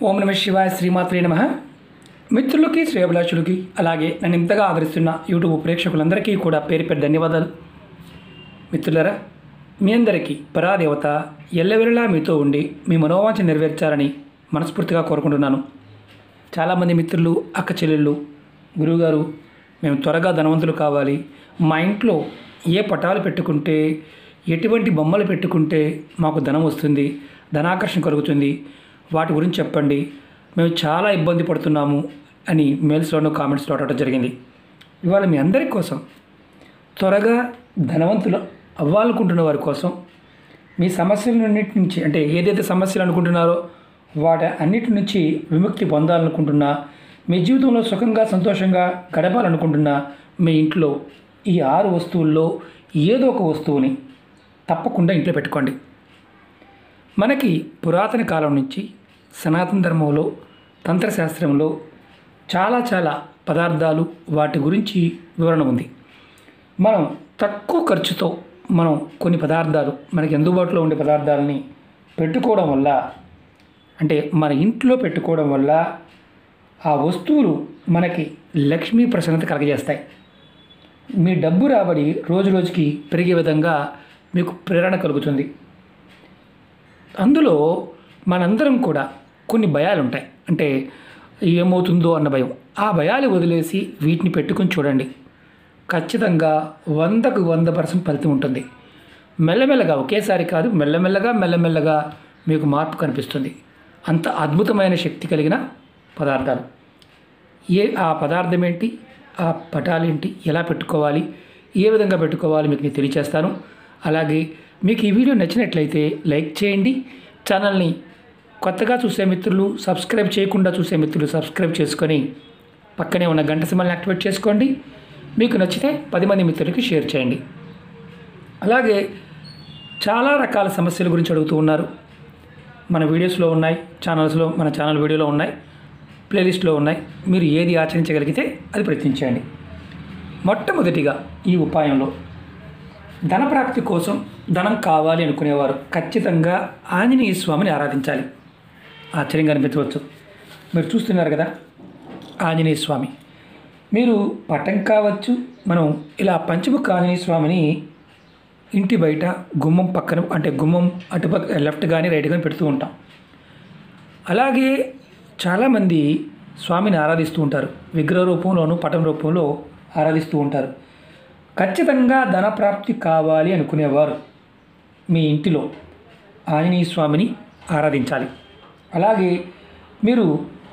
ఓం నమ శివాయ శ్రీమాత్రే నమ మిత్రులకి శ్రేయభిలాషులకి అలాగే నన్ను ఇంతగా ఆదరిస్తున్న యూట్యూబ్ ప్రేక్షకులందరికీ కూడా పేరు పేరు ధన్యవాదాలు మిత్రులరా మీ అందరికీ పరాదేవత ఎల్లవెల్లలా మీతో ఉండి మీ మనోవాంఛ నెరవేర్చాలని మనస్ఫూర్తిగా కోరుకుంటున్నాను చాలామంది మిత్రులు అక్క చెల్లెళ్ళు గురువుగారు మేము త్వరగా ధనవంతులు కావాలి మా ఇంట్లో ఏ పటాలు పెట్టుకుంటే ఎటువంటి బొమ్మలు పెట్టుకుంటే మాకు ధనం వస్తుంది ధనాకర్షణ కలుగుతుంది వాటి గురించి చెప్పండి మేము చాలా ఇబ్బంది పడుతున్నాము అని మెయిల్స్లోనూ కామెంట్స్లో అడగడం జరిగింది ఇవాళ మీ అందరి కోసం త్వరగా ధనవంతులు అవ్వాలనుకుంటున్న వారి కోసం మీ సమస్యలన్నిటి నుంచి అంటే ఏదైతే సమస్యలు అనుకుంటున్నారో వాటి అన్నిటి నుంచి విముక్తి పొందాలనుకుంటున్నా మీ జీవితంలో సుఖంగా సంతోషంగా గడపాలనుకుంటున్నా మీ ఇంట్లో ఈ ఆరు వస్తువుల్లో ఏదో ఒక వస్తువుని తప్పకుండా ఇంట్లో పెట్టుకోండి మనకి పురాతన కాలం నుంచి సనాతన ధర్మంలో తంత్రశాస్త్రంలో చాలా చాలా పదార్థాలు వాటి గురించి వివరణ ఉంది మనం తక్కువ ఖర్చుతో మనం కొన్ని పదార్థాలు మనకి అందుబాటులో ఉండే పదార్థాలని పెట్టుకోవడం వల్ల అంటే మన ఇంట్లో పెట్టుకోవడం వల్ల ఆ వస్తువులు మనకి లక్ష్మీ ప్రసన్నత కలగజేస్తాయి మీ డబ్బు రాబడి రోజు రోజుకి పెరిగే విధంగా మీకు ప్రేరణ కలుగుతుంది అందులో మనందరం కూడా కొన్ని భయాలు ఉంటాయి అంటే ఏమవుతుందో అన్న భయం ఆ భయాలు వదిలేసి వీటిని పెట్టుకొని చూడండి ఖచ్చితంగా వందకు వంద పర్సెంట్ ఫలితం ఉంటుంది మెల్లమెల్లగా ఒకేసారి కాదు మెల్లమెల్లగా మెల్లమెల్లగా మీకు మార్పు కనిపిస్తుంది అంత అద్భుతమైన శక్తి కలిగిన పదార్థాలు ఏ ఆ పదార్థం ఏంటి ఆ పటాలు ఏంటి ఎలా పెట్టుకోవాలి ఏ విధంగా పెట్టుకోవాలి మీకు నేను తెలియచేస్తాను అలాగే మీకు ఈ వీడియో నచ్చినట్లయితే లైక్ చేయండి ఛానల్ని కొత్తగా చూసే మిత్రులు సబ్స్క్రైబ్ చేయకుండా చూసే మిత్రులు సబ్స్క్రైబ్ చేసుకొని పక్కనే ఉన్న గంట సింబల్ని యాక్టివేట్ చేసుకోండి మీకు నచ్చితే పది మంది మిత్రులకి షేర్ చేయండి అలాగే చాలా రకాల సమస్యల గురించి అడుగుతూ ఉన్నారు మన వీడియోస్లో ఉన్నాయి ఛానల్స్లో మన ఛానల్ వీడియోలో ఉన్నాయి ప్లేలిస్ట్లో ఉన్నాయి మీరు ఏది ఆచరించగలిగితే అది ప్రయత్నించండి మొట్టమొదటిగా ఈ ఉపాయంలో ధనప్రాప్తి కోసం ధనం కావాలి అనుకునేవారు ఖచ్చితంగా ఆంజనేయ స్వామిని ఆరాధించాలి ఆశ్చర్యంగా అనిపించవచ్చు మీరు చూస్తున్నారు కదా ఆంజనేయ స్వామి మీరు పటం కావచ్చు మనం ఇలా పంచముఖ ఆంజనేయ స్వామిని ఇంటి బయట గుమ్మం పక్కన అంటే గుమ్మం అటుపక్క లెఫ్ట్ కానీ రైట్ కానీ పెడుతూ ఉంటాం అలాగే చాలామంది స్వామిని ఆరాధిస్తూ ఉంటారు విగ్రహ రూపంలోను పటం రూపంలో ఆరాధిస్తూ ఉంటారు ఖచ్చితంగా ధనప్రాప్తి కావాలి అనుకునేవారు మీ ఇంటిలో ఆంజనేయ స్వామిని ఆరాధించాలి అలాగే మీరు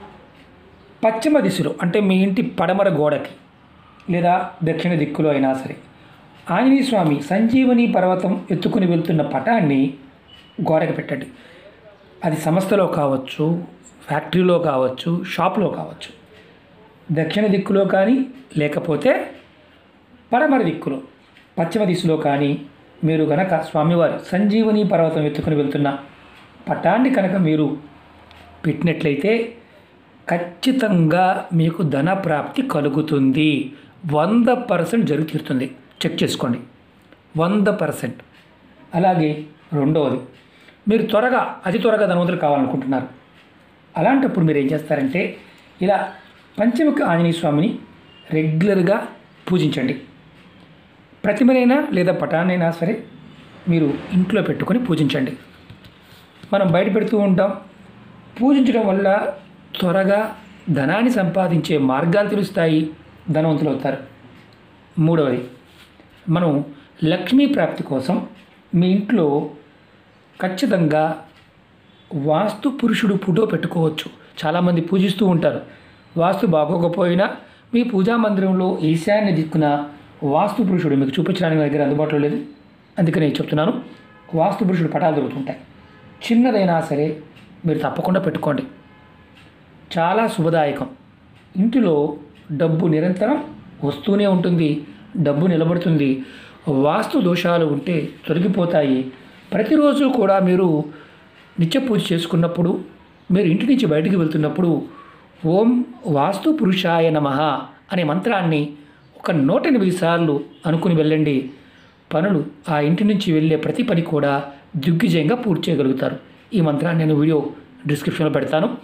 పశ్చిమ దిశలో అంటే మీ ఇంటి పడమర గోడకి లేదా దక్షిణ దిక్కులో అయినా సరే ఆంజనేయ స్వామి సంజీవని పర్వతం ఎత్తుకుని వెళ్తున్న పటాన్ని గోడకి పెట్టండి అది సంస్థలో కావచ్చు ఫ్యాక్టరీలో కావచ్చు షాప్లో కావచ్చు దక్షిణ దిక్కులో కానీ లేకపోతే పడమర దిక్కులో పశ్చిమ దిశలో కానీ మీరు గనక స్వామివారి సంజీవని పర్వతం ఎత్తుకుని వెళ్తున్న పటాన్ని కనుక మీరు పెట్టినట్లయితే ఖచ్చితంగా మీకు ధన ప్రాప్తి కలుగుతుంది వంద పర్సెంట్ జరిగి తీరుతుంది చెక్ చేసుకోండి వంద పర్సెంట్ అలాగే రెండవది మీరు త్వరగా అతి త్వరగా ధనవంతులు కావాలనుకుంటున్నారు అలాంటప్పుడు మీరు ఏం చేస్తారంటే ఇలా పంచముఖ ఆంజనేయ స్వామిని రెగ్యులర్గా పూజించండి ప్రతిమనైనా లేదా పటాన్నైనా సరే మీరు ఇంట్లో పెట్టుకొని పూజించండి మనం బయట పెడుతూ ఉంటాం పూజించడం వల్ల త్వరగా ధనాన్ని సంపాదించే మార్గాలు తెలుస్తాయి ధనవంతులు అవుతారు మూడవది మనం లక్ష్మీ ప్రాప్తి కోసం మీ ఇంట్లో ఖచ్చితంగా వాస్తు పురుషుడు ఫోటో పెట్టుకోవచ్చు చాలామంది పూజిస్తూ ఉంటారు వాస్తు బాగోకపోయినా మీ పూజా మందిరంలో ఈశాన్య దిక్కున వాస్తు పురుషుడు మీకు చూపించడానికి నా దగ్గర అందుబాటులో లేదు అందుకనే చెప్తున్నాను వాస్తు పురుషుడు పటాలు దొరుకుతుంటాయి చిన్నదైనా సరే మీరు తప్పకుండా పెట్టుకోండి చాలా శుభదాయకం ఇంటిలో డబ్బు నిరంతరం వస్తూనే ఉంటుంది డబ్బు నిలబడుతుంది వాస్తు దోషాలు ఉంటే తొలగిపోతాయి ప్రతిరోజు కూడా మీరు నిత్య పూజ చేసుకున్నప్పుడు మీరు ఇంటి నుంచి బయటికి వెళ్తున్నప్పుడు ఓం వాస్తు పురుషాయ నమ అనే మంత్రాన్ని ఒక నూట ఎనిమిది సార్లు అనుకుని వెళ్ళండి పనులు ఆ ఇంటి నుంచి వెళ్ళే ప్రతి పని కూడా దిగ్విజయంగా పూర్తి చేయగలుగుతారు ఈ మంత్రాన్ని నేను వీడియో డిస్క్రిప్షన్లో పెడతాను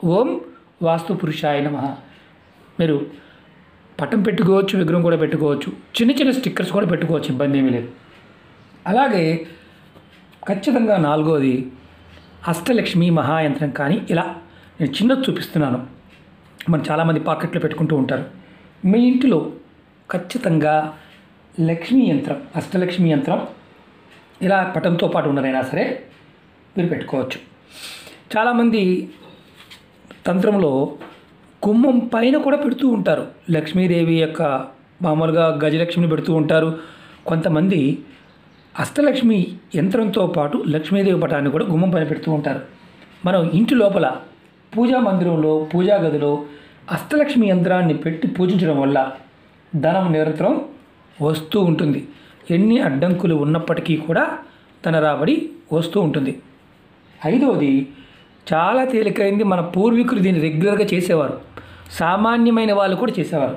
ఓం వాస్తు పురుషాయ నమ మీరు పటం పెట్టుకోవచ్చు విగ్రహం కూడా పెట్టుకోవచ్చు చిన్న చిన్న స్టిక్కర్స్ కూడా పెట్టుకోవచ్చు ఇబ్బంది ఏమీ లేదు అలాగే ఖచ్చితంగా నాలుగోది అష్టలక్ష్మి మహాయంత్రం కానీ ఇలా నేను చిన్నది చూపిస్తున్నాను మనం చాలామంది పాకెట్లో పెట్టుకుంటూ ఉంటారు మీ ఇంటిలో ఖచ్చితంగా లక్ష్మీ యంత్రం అష్టలక్ష్మి యంత్రం ఇలా పటంతో పాటు ఉన్నదైనా సరే మీరు పెట్టుకోవచ్చు చాలామంది తంత్రంలో గుమ్మం పైన కూడా పెడుతూ ఉంటారు లక్ష్మీదేవి యొక్క మామూలుగా గజలక్ష్మిని పెడుతూ ఉంటారు కొంతమంది అష్టలక్ష్మి యంత్రంతో పాటు లక్ష్మీదేవి పటాన్ని కూడా గుమ్మం పైన పెడుతూ ఉంటారు మనం ఇంటి లోపల పూజా మందిరంలో పూజా గదిలో అష్టలక్ష్మి యంత్రాన్ని పెట్టి పూజించడం వల్ల ధనం నిరంతరం వస్తూ ఉంటుంది ఎన్ని అడ్డంకులు ఉన్నప్పటికీ కూడా ధన రాబడి వస్తూ ఉంటుంది ఐదవది చాలా తేలికైంది మన పూర్వీకులు దీన్ని రెగ్యులర్గా చేసేవారు సామాన్యమైన వాళ్ళు కూడా చేసేవారు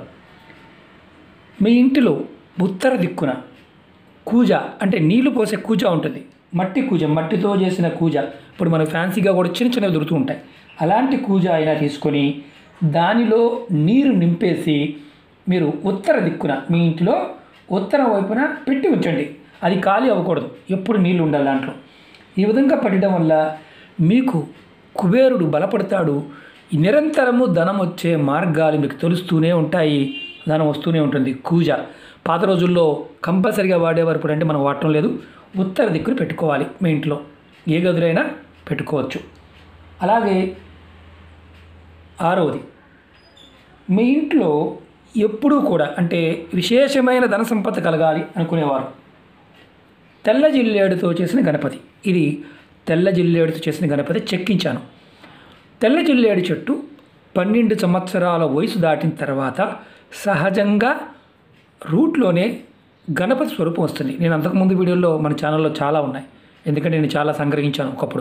మీ ఇంటిలో ఉత్తర దిక్కున కూజ అంటే నీళ్లు పోసే కూజ ఉంటుంది మట్టి కూజ మట్టితో చేసిన కూజ ఇప్పుడు మనకు ఫ్యాన్సీగా కూడా చిన్న చిన్నవి దొరుకుతూ ఉంటాయి అలాంటి కూజ అయినా తీసుకొని దానిలో నీరు నింపేసి మీరు ఉత్తర దిక్కున మీ ఇంటిలో ఉత్తర వైపున పెట్టి ఉంచండి అది ఖాళీ అవ్వకూడదు ఎప్పుడు నీళ్ళు ఉండాలి దాంట్లో ఈ విధంగా పెట్టడం వల్ల మీకు కుబేరుడు బలపడతాడు నిరంతరము ధనం వచ్చే మార్గాలు మీకు తెలుస్తూనే ఉంటాయి ధనం వస్తూనే ఉంటుంది కూజ పాత రోజుల్లో కంపల్సరిగా వాడేవారు ఇప్పుడు అంటే మనం వాడటం లేదు ఉత్తర దిక్కును పెట్టుకోవాలి మీ ఇంట్లో ఏ గదులైనా పెట్టుకోవచ్చు అలాగే ఆరవది మీ ఇంట్లో ఎప్పుడూ కూడా అంటే విశేషమైన ధన సంపద కలగాలి అనుకునేవారు తెల్ల జిల్లేడుతో చేసిన గణపతి ఇది తెల్ల జిల్లేడుతో చేసిన గణపతి చెక్కించాను తెల్ల జిల్లేడు చెట్టు పన్నెండు సంవత్సరాల వయసు దాటిన తర్వాత సహజంగా రూట్లోనే గణపతి స్వరూపం వస్తుంది నేను అంతకుముందు వీడియోలో మన ఛానల్లో చాలా ఉన్నాయి ఎందుకంటే నేను చాలా సంగ్రహించాను ఒకప్పుడు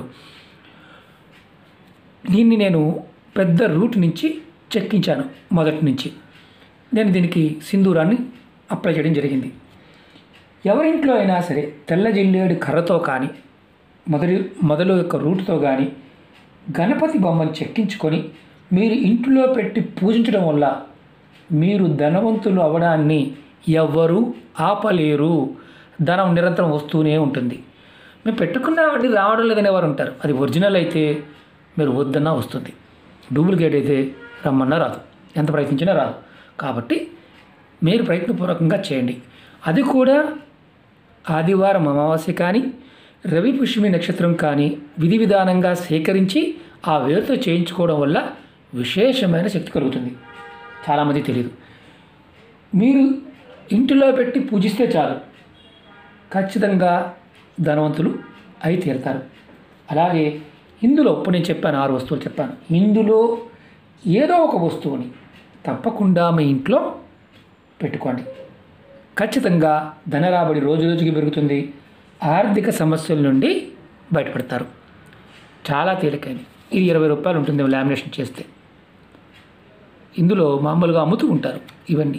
దీన్ని నేను పెద్ద రూట్ నుంచి చెక్కించాను మొదటి నుంచి నేను దీనికి సింధూరాన్ని అప్లై చేయడం జరిగింది ఎవరింట్లో అయినా సరే తెల్ల జిల్లేడు కర్రతో కానీ మొదలు మొదలు యొక్క రూట్తో కానీ గణపతి బొమ్మను చెక్కించుకొని మీరు ఇంట్లో పెట్టి పూజించడం వల్ల మీరు ధనవంతులు అవడాన్ని ఎవ్వరూ ఆపలేరు ధనం నిరంతరం వస్తూనే ఉంటుంది మేము పెట్టుకున్నామండి రావడం లేదనే వారు ఉంటారు అది ఒరిజినల్ అయితే మీరు వద్దన్నా వస్తుంది డూప్లికేట్ అయితే రమ్మన్నా రాదు ఎంత ప్రయత్నించినా రాదు కాబట్టి మీరు ప్రయత్నపూర్వకంగా చేయండి అది కూడా ఆదివారం అమావాస్య కానీ రవి పుష్మి నక్షత్రం కానీ విధి విధానంగా సేకరించి ఆ వేరుతో చేయించుకోవడం వల్ల విశేషమైన శక్తి కలుగుతుంది చాలామంది తెలియదు మీరు ఇంటిలో పెట్టి పూజిస్తే చాలు ఖచ్చితంగా ధనవంతులు అయి తీరుతారు అలాగే ఇందులో ఇప్పుడు నేను చెప్పాను ఆరు వస్తువులు చెప్పాను ఇందులో ఏదో ఒక వస్తువుని తప్పకుండా మీ ఇంట్లో పెట్టుకోండి ఖచ్చితంగా ధన రాబడి రోజు రోజుకి పెరుగుతుంది ఆర్థిక సమస్యల నుండి బయటపడతారు చాలా తేలికైంది ఇది ఇరవై రూపాయలు ఉంటుంది లామినేషన్ చేస్తే ఇందులో మామూలుగా అమ్ముతూ ఉంటారు ఇవన్నీ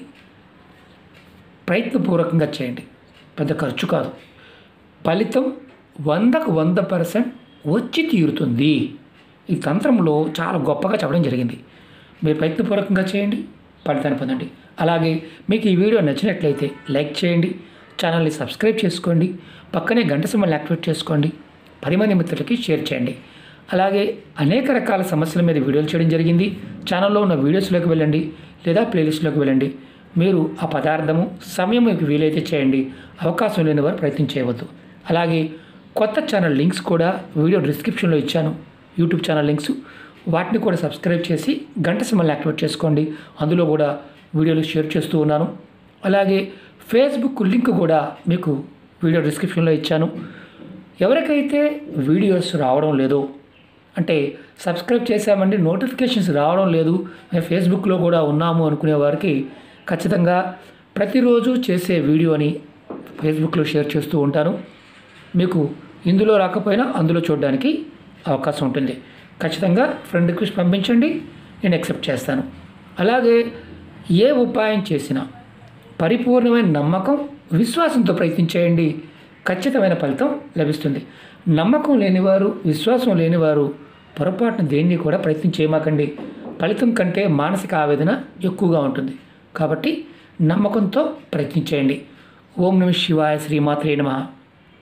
ప్రయత్నపూర్వకంగా చేయండి పెద్ద ఖర్చు కాదు ఫలితం వందకు వంద పర్సెంట్ వచ్చి తీరుతుంది ఈ తంత్రంలో చాలా గొప్పగా చెప్పడం జరిగింది మీరు ప్రయత్నపూర్వకంగా చేయండి ఫలితాన్ని పొందండి అలాగే మీకు ఈ వీడియో నచ్చినట్లయితే లైక్ చేయండి ఛానల్ని సబ్స్క్రైబ్ చేసుకోండి పక్కనే గంట సింబల్ని యాక్టివేట్ చేసుకోండి పది మంది మిత్రులకి షేర్ చేయండి అలాగే అనేక రకాల సమస్యల మీద వీడియోలు చేయడం జరిగింది ఛానల్లో ఉన్న వీడియోస్లోకి వెళ్ళండి లేదా ప్లేలిస్ట్లోకి వెళ్ళండి మీరు ఆ పదార్థము సమయం మీకు వీలైతే చేయండి అవకాశం లేని వారు ప్రయత్నం చేయవద్దు అలాగే కొత్త ఛానల్ లింక్స్ కూడా వీడియో డిస్క్రిప్షన్లో ఇచ్చాను యూట్యూబ్ ఛానల్ లింక్స్ వాటిని కూడా సబ్స్క్రైబ్ చేసి గంట సింబల్ని యాక్టివేట్ చేసుకోండి అందులో కూడా వీడియోలు షేర్ చేస్తూ ఉన్నాను అలాగే ఫేస్బుక్ లింక్ కూడా మీకు వీడియో డిస్క్రిప్షన్లో ఇచ్చాను ఎవరికైతే వీడియోస్ రావడం లేదో అంటే సబ్స్క్రైబ్ చేశామండి నోటిఫికేషన్స్ రావడం లేదు మేము ఫేస్బుక్లో కూడా ఉన్నాము అనుకునే వారికి ఖచ్చితంగా ప్రతిరోజు చేసే వీడియోని ఫేస్బుక్లో షేర్ చేస్తూ ఉంటాను మీకు ఇందులో రాకపోయినా అందులో చూడడానికి అవకాశం ఉంటుంది ఖచ్చితంగా ఫ్రెండ్ రిక్వెస్ట్ పంపించండి నేను యాక్సెప్ట్ చేస్తాను అలాగే ఏ ఉపాయం చేసినా పరిపూర్ణమైన నమ్మకం విశ్వాసంతో ప్రయత్నించేయండి ఖచ్చితమైన ఫలితం లభిస్తుంది నమ్మకం లేనివారు విశ్వాసం లేనివారు పొరపాటున దేన్ని కూడా ప్రయత్నం చేయమాకండి ఫలితం కంటే మానసిక ఆవేదన ఎక్కువగా ఉంటుంది కాబట్టి నమ్మకంతో ప్రయత్నించేయండి ఓం నమ శివాయ శ్రీమాత్రే నమః